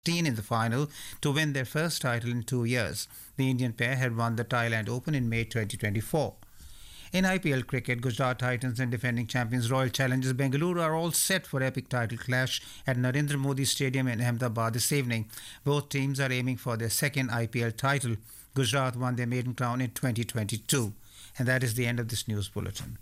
in the final to win their first title in two years. The Indian pair had won the Thailand Open in May 2024. In IPL cricket, Gujarat Titans and defending champions Royal Challengers Bengaluru are all set for epic title clash at Narendra Modi Stadium in Ahmedabad this evening. Both teams are aiming for their second IPL title. Gujarat won their maiden crown in 2022. And that is the end of this news bulletin.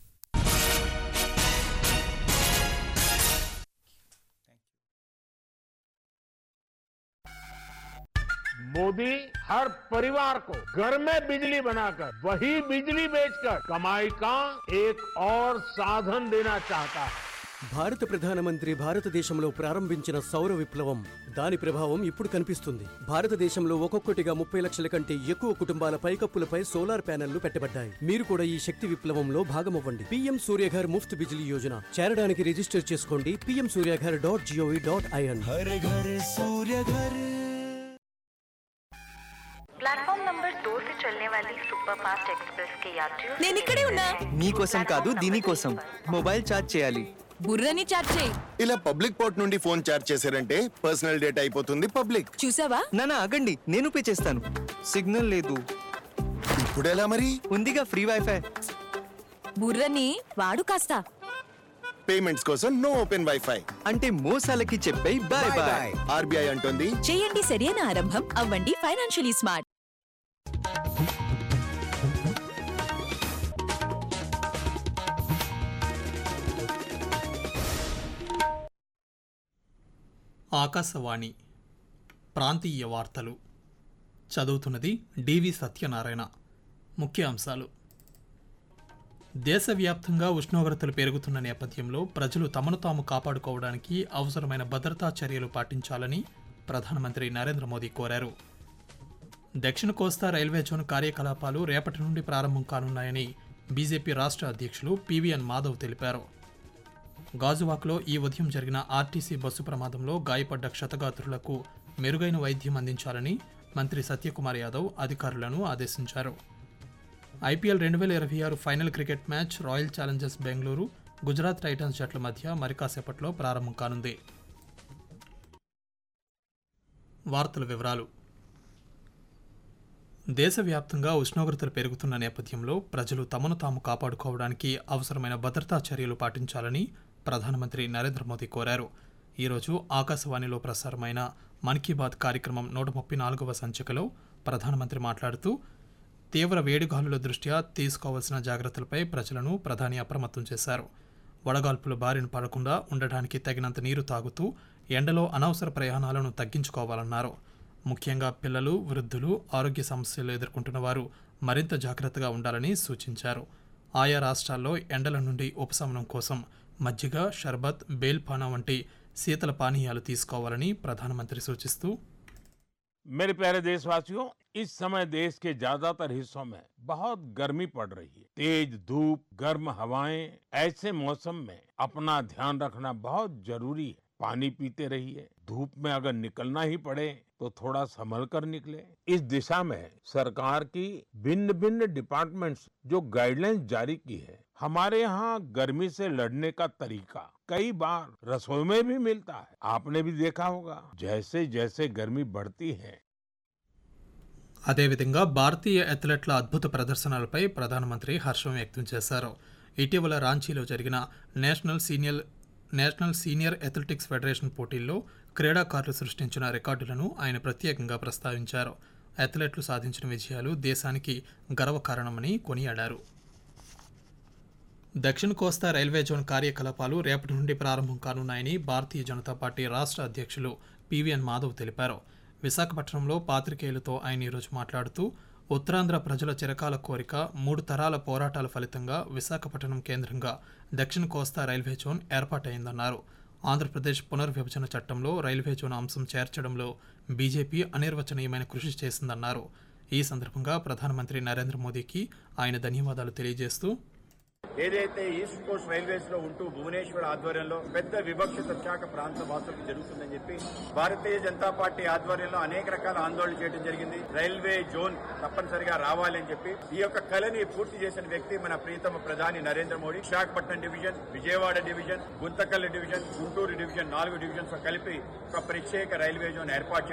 Modi हर परिवार को घर में बिजली बनाकर वही बिजली बेचकर कमाई का एक और साधन देना चाहता है భారత ప్రధానమంత్రి భారతదేశంలో ప్రారంభించిన సౌర విప్లవం దాని ప్రభావం ఇప్పుడు కనిపిస్తుంది భారతదేశంలో ఒక్కొక్కటిగా ముప్పై లక్షల కంటే ఎక్కువ కుటుంబాల పైకప్పులపై సోలార్ ప్యానెళ్లు పెట్టబడ్డాయి మీరు కూడా ఈ శక్తి విప్లవంలో భాగమవ్వండి పీఎం సూర్యఘర్ ముఫ్త్ బిజిలీ యోజన చేరడానికి రిజిస్టర్ చేసుకోండి PM Suryaghar dot GOV dot in platform number दो से चलने वाली सुपरफास्ट एक्सप्रेस के यात्रियों से నేను ఇక్కడే ఉన్నా మీకోసం కాదు దీనికోసం మొబైల్ ఛార్జ్ చేయాలి బుర్రని చాట్ చేయి ఇలా పబ్లిక్ పోర్ట్ నుండి ఫోన్ చార్జ్ చేశారంటే పర్సనల్ డేటా అయిపోతుంది పబ్లిక్ చూసావా నానా ఆగండి నేను పే చేస్తాను సిగ్నల్ లేదు ఇప్పుడు ఎలా మరి ఉందిగా ఫ్రీ వైఫై బుర్రని వాడు కాస్త పేమెంట్స్ కోసం నో ఓపెన్ వైఫై అంటే మోసాలకి చెప్పే బాయ్ బాయ్ ఆర్బీఐ అంటుంది చేయండి సరైన ఆరంభం అవ్వండి ఫైనాన్షియలీ స్మార్ట్ ఆకాశవాణి ప్రాంతీయ వార్తలు చదువుతున్నది డివి సత్యనారాయణ ముఖ్య అంశాలు దేశవ్యాప్తంగా ఉష్ణోగ్రతలు పెరుగుతున్న నేపథ్యంలో ప్రజలు తమను తాము కాపాడుకోవడానికి అవసరమైన భద్రతా చర్యలు పాటించాలని ప్రధానమంత్రి నరేంద్ర మోదీ కోరారు దక్షిణ కోస్తా రైల్వే జోన్ కార్యకలాపాలు రేపటి నుండి ప్రారంభం కానున్నాయని బీజేపీ రాష్ట్ర అధ్యక్షులు పివిఎన్ మాధవ్ తెలిపారు గాజువాక్లో ఈ ఉదయం జరిగిన ఆర్టీసీ బస్సు ప్రమాదంలో గాయపడ్డ క్షతగాత్రులకు మెరుగైన వైద్యం అందించాలని మంత్రి సత్యకుమార్ యాదవ్ అధికారులను ఆదేశించారు ఐపీఎల్ రెండు వేల ఇరవై ఆరు final cricket match Royal Challengers Bengaluru Gujarat Titans జట్ల మధ్య మరి కాసేపట్లో ప్రారంభం కానుంది వార్తల వివరాలు దేశవ్యాప్తంగా ఉష్ణోగ్రతలు పెరుగుతున్న నేపథ్యంలో ప్రజలు తమను తాము కాపాడుకోవడానికి అవసరమైన భద్రతా చర్యలు పాటించాలని ప్రధానమంత్రి నరేంద్ర మోదీ కోరారు ఈరోజు ఆకాశవాణిలో ప్రసారమైన మన్ కీ బాత్ కార్యక్రమం నూట ముప్పై నాలుగవ సంచికలో ప్రధానమంత్రి మాట్లాడుతూ తీవ్ర వేడిగాలుల దృష్ట్యా తీసుకోవాల్సిన జాగ్రత్తలపై ప్రజలను ప్రధాని అప్రమత్తం చేశారు వడగాల్పుల బారిన పడకుండా ఉండడానికి తగినంత నీరు తాగుతూ ఎండలో అనవసర ప్రయాణాలను తగ్గించుకోవాలన్నారు ముఖ్యంగా పిల్లలు వృద్ధులు ఆరోగ్య సమస్యలు ఎదుర్కొంటున్న వారు మరింత జాగ్రత్తగా ఉండాలని సూచించారు ఆయా రాష్ట్రాల్లో ఎండల నుండి ఉపశమనం కోసం మజ్జిగ షర్బత్ బేల్పానా వంటి శీతల పానీయాలు తీసుకోవాలని ప్రధానమంత్రి సూచిస్తూ मेरे प्यारे देशवासियों इस समय देश के ज्यादातर हिस्सों में बहुत गर्मी पड़ रही है तेज धूप गर्म हवाएं ऐसे मौसम में अपना ध्यान रखना बहुत जरूरी है पानी पीते रहिए धूप में अगर निकलना ही पड़े तो थोड़ा संभल कर निकले इस दिशा में सरकार की भिन्न भिन्न डिपार्टमेंट्स जो गाइडलाइंस जारी की है हमारे यहाँ गर्मी से लड़ने का तरीका कई बार रसोई में भी मिलता है आपने भी देखा होगा जैसे जैसे गर्मी बढ़ती है అదేవిధంగా భారతీయ అథ్లెట్ల అద్భుత ప్రదర్శనలపై ప్రధానమంత్రి హర్షం వ్యక్తం చేశారు ఇటీవల రాంచీలో జరిగిన national senior national senior athletics federation పోటీల్లో క్రీడాకారులు సృష్టించిన రికార్డులను ఆయన ప్రత్యేకంగా ప్రస్తావించారు అథ్లెట్లు సాధించిన విజయాలు దేశానికి గర్వకారణమని కొనియాడారు దక్షిణ కోస్తా రైల్వే జోన్ కార్యకలాపాలు రేపటి నుండి ప్రారంభం కానున్నాయని భారతీయ జనతా పార్టీ రాష్ట్ర అధ్యక్షులు పివిఎన్ మాధవ్ తెలిపారు విశాఖపట్నంలో పాత్రికేయులతో ఆయన ఈరోజు మాట్లాడుతూ ఉత్తరాంధ్ర ప్రజల చిరకాల కోరిక మూడు తరాల పోరాటాల ఫలితంగా విశాఖపట్నం కేంద్రంగా దక్షిణ కోస్తా రైల్వే జోన్ ఏర్పాటైందన్నారు ఆంధ్రప్రదేశ్ పునర్విభజన చట్టంలో రైల్వే జోన్ అంశం చేర్చడంలో బీజేపీ అనిర్వచనీయమైన కృషి చేసిందన్నారు ఈ సందర్భంగా ప్రధానమంత్రి నరేంద్ర మోదీకి ఆయన ధన్యవాదాలు తెలియజేస్తూ ఏదైతే ఈస్ట్ కోస్ట్ రైల్వేస్ లో ఉంటూ భువనేశ్వర్ ఆధ్వర్యంలో పెద్ద వివక్షత విశాఖ ప్రాంత వాసులకు జరుగుతుందని చెప్పి భారతీయ జనతా పార్టీ ఆధ్వర్యంలో అనేక రకాల ఆందోళన చేయడం జరిగింది రైల్వే జోన్ తప్పనిసరిగా రావాలని చెప్పి ఈ యొక్క కళని పూర్తి చేసిన వ్యక్తి మన ప్రియతమ ప్రధాని Narendra Modi Visakhapatnam division Vijayawada division Guntakal division Guntur division నాలుగు డివిజన్స్ కలిపి ఒక ప్రత్యేక రైల్వే జోన్ ఏర్పాటు చేయడం